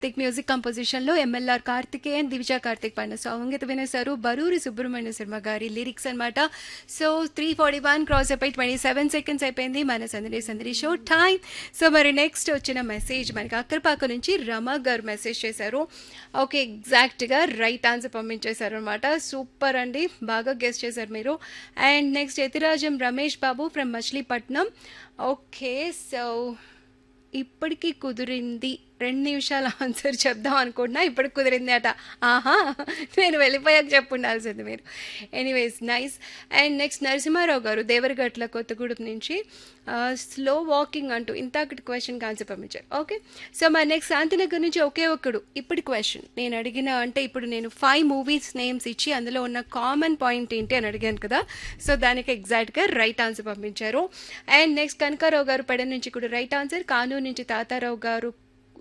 Karthik music కంపోజిషన్లో MLR Karthikeyan Divija Karthik పాడిన song అయితే వినేశారు బరూరి సుబ్రహ్మణ్య శర్మ గారి లిరిక్స్ అనమాట so three forty one cross అయిపోయి ట్వంటీ సెవెన్ సెకండ్స్ అయిపోయింది మన Sandadi Sandadi show time so మరి నెక్స్ట్ వచ్చిన మెసేజ్ మనకి అక్కరపాక నుంచి రమ గారు మెసేజ్ చేశారు ఓకే ఎగ్జాక్ట్గా రైట్ ఆన్సర్ పంపించేశారు అనమాట సూపర్ అండి బాగా గెస్ట్ చేశారు మీరు and next Yathirajam Ramesh Babu from Machilipatnam okay so ఇప్పటికీ కుదిరింది రెండు నిమిషాల ఆన్సర్ చెప్దాం అనుకుంటున్నా ఇప్పటికి కుదిరింది అట ఆహా నేను వెళ్ళిపోయాక చెప్పుండాల్సింది మీరు anyways nice and next Narasimharao గారు దేవరగట్ల కొత్తగూడెం నుంచి స్లో వాకింగ్ అంటూ ఇంతకటి క్వశ్చన్కి ఆన్సర్ పంపించారు ఓకే సో మరి నెక్స్ట్ శాంతినగర్ నుంచి ఒకే ఒక్కడు ఇప్పటి క్వశ్చన్ నేను అడిగిన అంటే ఇప్పుడు నేను ఫైవ్ మూవీస్ నేమ్స్ ఇచ్చి అందులో ఉన్న కామన్ పాయింట్ ఏంటి అని అడిగాను కదా సో దానికి ఎగ్జాక్ట్గా రైట్ ఆన్సర్ పంపించారు అండ్ నెక్స్ట్ కనకారావు గారు పెడ నుంచి కూడా రైట్ ఆన్సర్ కానూరు నుంచి తాతారావు గారు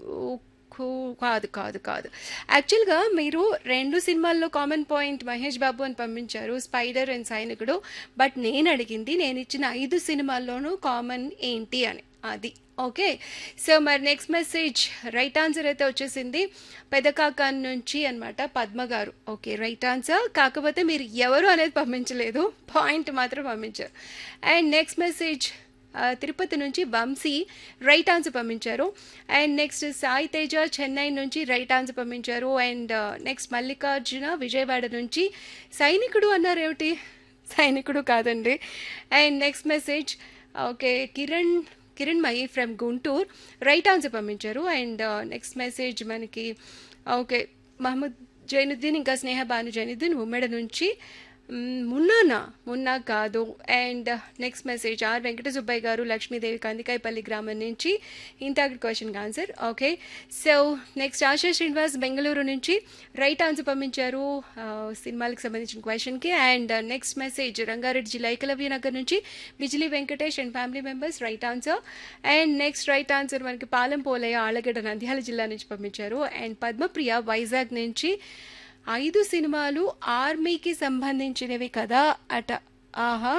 కు- కాదు కాదు కాదు యాక్చువల్గా మీరు రెండు సినిమాల్లో కామన్ పాయింట్ మహేష్ బాబు అని పంపించారు స్పైడర్ అండ్ సైనికుడు బట్ నేను అడిగింది నేను ఇచ్చిన ఐదు సినిమాల్లోనూ కామన్ ఏంటి అని అది ఓకే సో మరి నెక్స్ట్ మెసేజ్ రైట్ ఆన్సర్ అయితే వచ్చేసింది పెదకాకాన్ నుంచి అనమాట పద్మ గారు ఓకే రైట్ ఆన్సర్ కాకపోతే మీరు ఎవరు అనేది పంపించలేదు పాయింట్ మాత్రం పంపించారు అండ్ నెక్స్ట్ మెసేజ్ ఆ, తిరుపతి నుంచి వంశీ రైట్ ఆన్సర్ పంపించారు అండ్ నెక్స్ట్ సాయి తేజ చెన్నై నుంచి రైట్ ఆన్సర్ పంపించారు అండ్ నెక్స్ట్ మల్లికార్జున విజయవాడ నుంచి సైనికుడు అన్నారు ఏమిటి సైనికుడు కాదండి and next message okay Kiran Kiran మయి ఫ్రమ్ గుంటూరు రైట్ ఆన్సర్ పంపించారు అండ్ నెక్స్ట్ మెసేజ్ మనకి ఓకే మహమ్మద్ జైనుద్దీన్ ఇంకా స్నేహ భాను జైనుద్దీన్ ఉమ్మెడ నుంచి మ్మ్, మున్నానా మున్నా కాదు and next message R Venkata Subbaiah గారు లక్ష్మీదేవి కందికాయపల్లి గ్రామం నుంచి ఇంత క్వశ్చన్కి answer okay so next Asha Srinivas Bengaluru నుంచి రైట్ ఆన్సర్ పంపించారు ఆ, సినిమాలకు సంబంధించిన క్వశ్చన్కి అండ్ నెక్స్ట్ మెసేజ్ రంగారెడ్డి జిల్లా ఏకలవ్య నగర్ నుంచి Bijili Venkatesh and family members right answer and next right answer మనకి పాలెం పోలయ్య ఆలగడ్డ నంద్యాల జిల్లా నుంచి పంపించారు అండ్ పద్మప్రియ వైజాగ్ నుంచి ఐదు సినిమాలు ఆర్మీకి సంబంధించినవి కదా అట ఆహా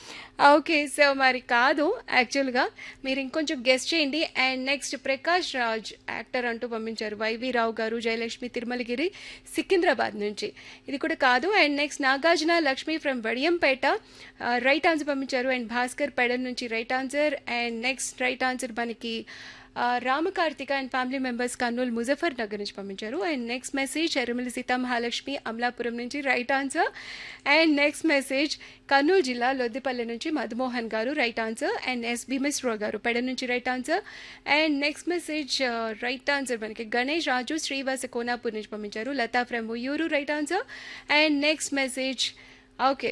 ఓకే సో మరి కాదు యాక్చువల్గా మీరు ఇంకొంచెం గెస్ట్ చేయండి and next Prakash Raj actor అంటూ పంపించారు వైవి రావు గారు జయలక్ష్మి తిరుమలగిరి సికింద్రాబాద్ నుంచి ఇది కూడా కాదు and next Nagarjuna Lakshmi from Vadiyampeta right answer పంపించారు అండ్ భాస్కర్ పెడన్ నుంచి right answer and next right answer మనకి ఆ, Ramakarthika and family members Kurnool Muzaffar Nagar నుంచి పంపించారు and next message Erramalli Seetha Mahalakshmi Amalapuram నుంచి right answer and next message Kurnool జిల్లా లొద్దిపల్లి నుంచి మధుమోహన్ గారు right answer and S Bhimeswararao గారు పెడ నుంచి right answer and next message right answer మనకి గణేష్ రాజు శ్రీవాస కోనాపూర్ నుంచి పంపించారు Latha from Uyyuru right answer and next message okay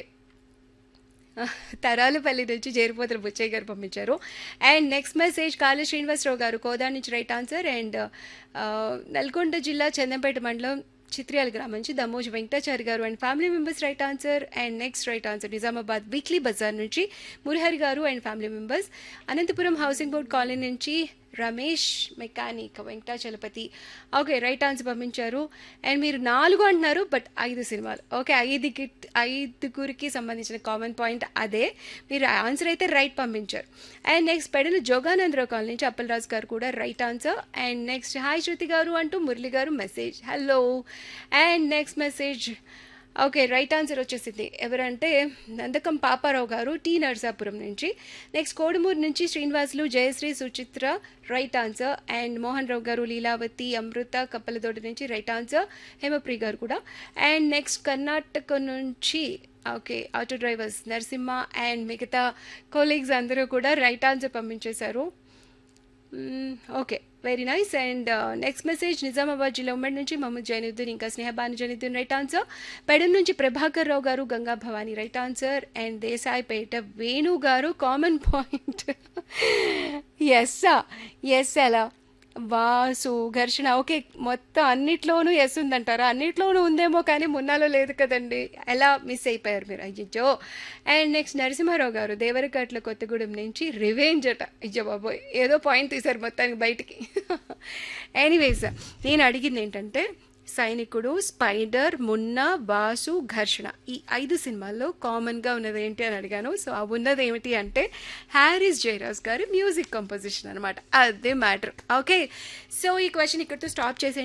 Tharalapalli నుంచి జేరిపోతుల బుచ్చయ్య గారు పంపించారు and next message Kali Srinivasarao గారు కోదా నుంచి రైట్ ఆన్సర్ అండ్ నల్గొండ జిల్లా చందంపేట మండలం చిత్రియాల గ్రామం నుంచి దమోజ్ వెంకటాచారి గారు and family members right answer and next right answer Nizamabad weekly బజార్ నుంచి మురిహరి గారు and family members Anantapur housing board colony నుంచి Ramesh mechanic Venkatachalapathi okay right answer పంపించారు అండ్ మీరు నాలుగు అంటున్నారు బట్ ఐదు సినిమాలు ఓకే ఐదుకి ఐదుగురికి సంబంధించిన కామన్ పాయింట్ అదే మీరు ఆన్సర్ అయితే రైట్ పంపించారు అండ్ నెక్స్ట్ పెడలు జోగానందరావు కాలనీ నుంచి అప్పలరాజు గారు కూడా right answer and next hi Shruti గారు అంటూ మురళి గారు message hello and next message okay right answer వచ్చేసింది ఎవరంటే నందకం పాపారావు గారు టీ నర్సాపురం నుంచి నెక్స్ట్ కోడుమూరు నుంచి Srinivasulu Jayashree Suchitra right answer and Mohan Rao గారు లీలావతి అమృత కప్పలతోటి నుంచి రైట్ ఆన్సర్ హేమప్రి గారు కూడా అండ్ నెక్స్ట్ కర్ణాటక నుంచి okay auto drivers Narasimha and మిగతా కొలీగ్స్ అందరూ కూడా రైట్ ఆన్సర్ పంపించేశారు okay very nice and next message Nizamabad జిల్లా ఉమ్మడి నుంచి మహమ్మద్ జైనుద్దీన్ ఇంకా స్నేహబాను జైనుద్దీన్ రైట్ ఆన్సర్ పెడన్ నుంచి ప్రభాకర్ రావు గారు Ganga Bhavani right answer and Desaipeta Venu గారు కామన్ పాయింట్ ఎస్ ఎస్ అలా వాసు ఘర్షణ ఓకే మొత్తం అన్నిట్లోనూ ఎస్ ఉందంటారా అన్నిట్లోనూ ఉందేమో కానీ మున్నాలో లేదు కదండి ఎలా మిస్ అయిపోయారు మీరు అయ్యో అండ్ నెక్స్ట్ నరసింహారావు గారు దేవరకట్ల కొత్తగూడెం నుంచి రివెంజ్ అట అయ్యో బాబోయ్ ఏదో పాయింట్ తీశారు మొత్తానికి బయటికి ఎనీవేస్ నేను అడిగింది ఏంటంటే సైనికుడు స్పైడర్ మున్నా వాసు ఘర్షణ ఈ ఐదు సినిమాల్లో కామన్గా ఉన్నది ఏంటి అని అడిగాను సో ఆ ఉన్నది ఏమిటి అంటే హ్యారిస్ జయరాజ్ గారి మ్యూజిక్ కంపోజిషన్ అనమాట అదే మ్యాటర్ ఓకే సో ఈ క్వశ్చన్ ఇక్కడితో స్టాప్ చేసేయండి